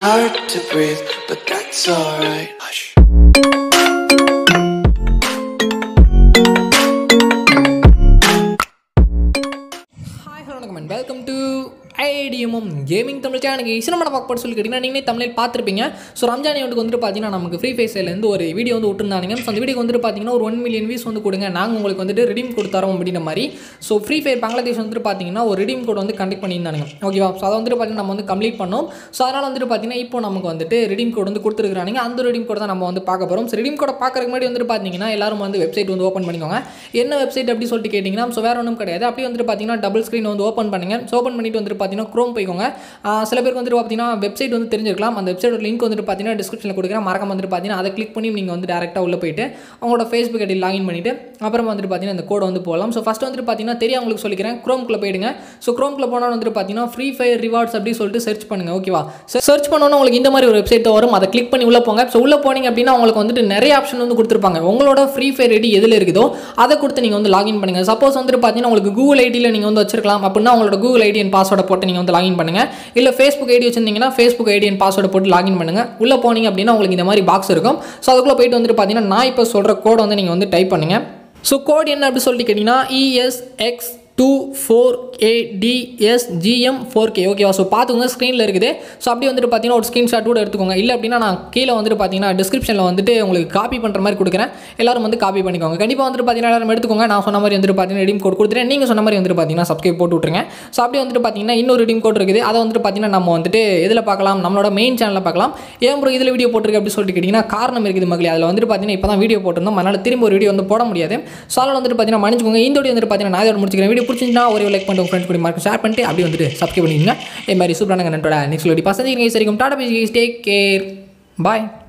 hard to breathe, but that's alright. Hush. Hi hello வணக்கம் and welcome to IDMM gaming Tamil சேனலுக்கு cinema பார்க்க போட்டு சொல்லி கேட்டிங்கன்னா நீங்களே தமிழில் பார்த்துருப்பீங்க ஸோ ரம்ஜான் ஈவெண்ட்டுக்கு வந்துட்டு பார்த்தீங்கன்னா நமக்கு ஃப்ரீ ஃபேஸிலேருந்து ஒரு வீடியோ வந்து விட்டுருந்தாங்க ஸோ அந்த வீடியோ வந்துட்டு பார்த்தீங்கன்னா ஒரு ஒன் மில்லியன் வியூஸ் வந்து கொடுங்க நாங்கள் உங்களுக்கு வந்துட்டு ரிடீம் கோட் தரோம் அப்படின்ற மாதிரி ஸோ ஃப்ரீ ஃபயர் பங்களாதேஷ் வந்துட்டு பார்த்தீங்கன்னா ஒரு ரிடீம் கோட் வந்து கண்டக்ட் பண்ணியிருந்தாங்க ஓகேவா ஸோ அதை வந்துட்டு பார்த்தீங்கன்னா நம்ம வந்து கம்ப்ளீட் பண்ணோம் ஸோ அதனால் வந்துட்டு பார்த்தீங்கன்னா இப்போ நமக்கு வந்துட்டு ரிடீம் கோட் வந்து கொடுத்துருக்காங்க அந்த ரிடீம் கோட் தான் நம்ம வந்து பார்க்க போகிறோம் ஸோ ரிடீம் கோடை பார்க்கறதுக்கு முன்னாடி வந்துட்டு பார்த்தீங்கன்னா எல்லாரும் வந்து வெப்சைட் வந்து ஓப்பன் பண்ணிக்கோங்க என்ன வெப்சைட் அப்படி சொல்லிட்டு கேட்டிங்கன்னா ஸோ வேறு ஒன்றும் கிடையாது அப்படி வந்துட்டு பார்த்தீங்கன்னா டபுள் ஸ்க்ரீன் வந்து ஓப்பன் பண்ணுங்க ஸோ ஓப்பன் பண்ணிட்டு வந்துட்டு பார்த்தீங்கன்னா க்ரோம் போய்க்கோங்க ஆஹ் சில பேருக்கு வந்துட்டு பார்த்தீங்கன்னா வெப்சைட் வந்து தெரிஞ்சிருக்கலாம் அந்த வெப்சைட் லிங்க் வந்துட்டு பார்த்தீங்கன்னா டிஸ்கிரிப்ஷனில் கொடுக்குறேன் மறக்காம வந்துட்டு பார்த்தீங்கன்னா அதை கிளிக் பண்ணி நீங்கள் வந்து டேரெக்டாக உள்ளே போயிட்டு உங்களோட ஃபேஸ்புக் ஐடி லாகின் பண்ணிவிட்டு அப்புறம் வந்துட்டு பார்த்தீங்கன்னா இந்த கோடை வந்து போகலாம் ஸோ ஃபஸ்ட்டு வந்துட்டு பார்த்தீங்கன்னா தெரியும் உங்களுக்கு சொல்லிக்கிறேன் க்ரோம்குள்ளே போயிடுங்க ஸோ க்ரோம்குள்ளே போனால் வந்துட்டு பார்த்தீங்கன்னா ஃப்ரீ ஃபயர் ரிவார்ட்ஸ் அப்படி சொல்லிட்டு சர்ச் பண்ணுங்கள் ஓகேவா சர்ச் பண்ணோன்னா உங்களுக்கு இந்த மாதிரி ஒரு வெப்சைட் வரும் அதை கிளிக் பண்ணி உள்ளே போங்க ஸோ உள்ளே போனீங்க அப்படின்னா உங்களுக்கு வந்துட்டு நிறைய ஆப்ஷன் வந்து கொடுத்துருப்பாங்க உங்களோட ஃப்ரீ ஃபயர் ஐடி எதில் இருக்குதோ அதை கொடுத்து நீங்கள் வந்து லாகின் பண்ணுங்கள் சப்போஸ் வந்துட்டு பார்த்தீங்கன்னா உங்களுக்கு கூகுள் ஐடியில் நீங்கள் வந்து வச்சிருக்கலாம் அப்படின்னா உங்களோட கூகுள் ஐடி அண்ட் பாஸ்வேர்டை போட்டு நீங்கள் வந்து லாகின் பண்ணுங்கள் இல்லை ஃபேஸ்புக் ஐடி வச்சிருந்தீங்கன்னா ஃபேஸ்புக் ஐடி அண்ட் பாஸ்வேர்டை போட்டு லாகின் பண்ணுங்கள் உள்ளே போனீங்க அப்படின்னா உங்களுக்கு இந்த மாதிரி பாக்ஸ் இருக்கும் ஸோ அதுக்குள்ளே போயிட்டு வந்துட்டு பார்த்தீங்கன்னா நான் இப்போ சொல்கிற கோடை வந்து நீங்கள் வந்து டைப் பண்ணுங்கள் ஸோ கோட் என்ன அப்படி சொல்லிட்டு கேட்டிங்கன்னா ESX two four ADS GM four K ஓகேவா ஸோ பார்த்துக்கோங்க ஸ்க்ரீனில் இருக்குது ஸோ அப்படியே வந்துட்டு பார்த்தீங்கன்னா ஒரு ஸ்க்ரீன்ஷாட் கூட எடுத்துக்கோங்க இல்லை அப்படின்னா நான் கீழே வந்துட்டு பார்த்தீங்கன்னா டிஸ்கிரிப்ஷனில் வந்துட்டு உங்களுக்கு காப்பி பண்ணுற மாதிரி கொடுக்குறேன் எல்லாரும் வந்து காப்பி பண்ணிக்கோங்க கண்டிப்பாக வந்துட்டு பார்த்தீங்கன்னா எல்லாரும் எடுத்துக்கோங்க நான் சொன்ன மாதிரி வந்துட்டு பார்த்தீங்கன்னா ரெடீம் கோட் கொடுத்துறேன் நீங்கள் சொன்ன மாதிரி வந்துட்டு பார்த்தீங்கன்னா சப்ஸ்கிரைப் போட்டு விட்ருங்க ஸோ அப்படியே வந்துட்டு பார்த்தீங்கன்னா இன்னொரு ரெடீம் கோட் இருக்குது அதை வந்துட்டு பார்த்தீங்கன்னா நம்ம வந்துட்டு இதில் பார்க்கலாம் நம்மளோட மெயின் சேனலில் பார்க்கலாம் ஏன் ப்ரோ இதில் வீடியோ போட்டிருக்கு அப்படி சொல்லிட்டு கேட்டிங்கன்னா காரணம் இருக்குது மகளே அதில் வந்துட்டு பார்த்தீங்கன்னா இப்போ தான் வீடியோ போட்டிருந்தோம் அதனால் திரும்ப ஒரு வீடியோ வந்து போட முடியாது ஸோ அதனால் வந்துட்டு பார்த்தீங்கன்னா மன்னிச்சுக்கோங்க இந்த வீடியோ வந்துட்டு பார்த்தீங்கன்னா நான் இதோட முடிச்சுக்கிறேன் வீடியோ பிடிச்சிருந்தா ஒரு லைக் பண்ணிட்டு உங்கள் ஃப்ரெண்ட்ஸ் கூட மார்க் ஷேர் பண்ணிட்டு அப்படியே வந்துட்டு சப்ஸ்கிரைப் பண்ணிக்கோங்க இது மாதிரி சூப்பரான நன்றோட நெக்ஸ்ட் வீடியோ பசங்க சரிக்கும் டாடா பேசி டேக் கேர் பாய்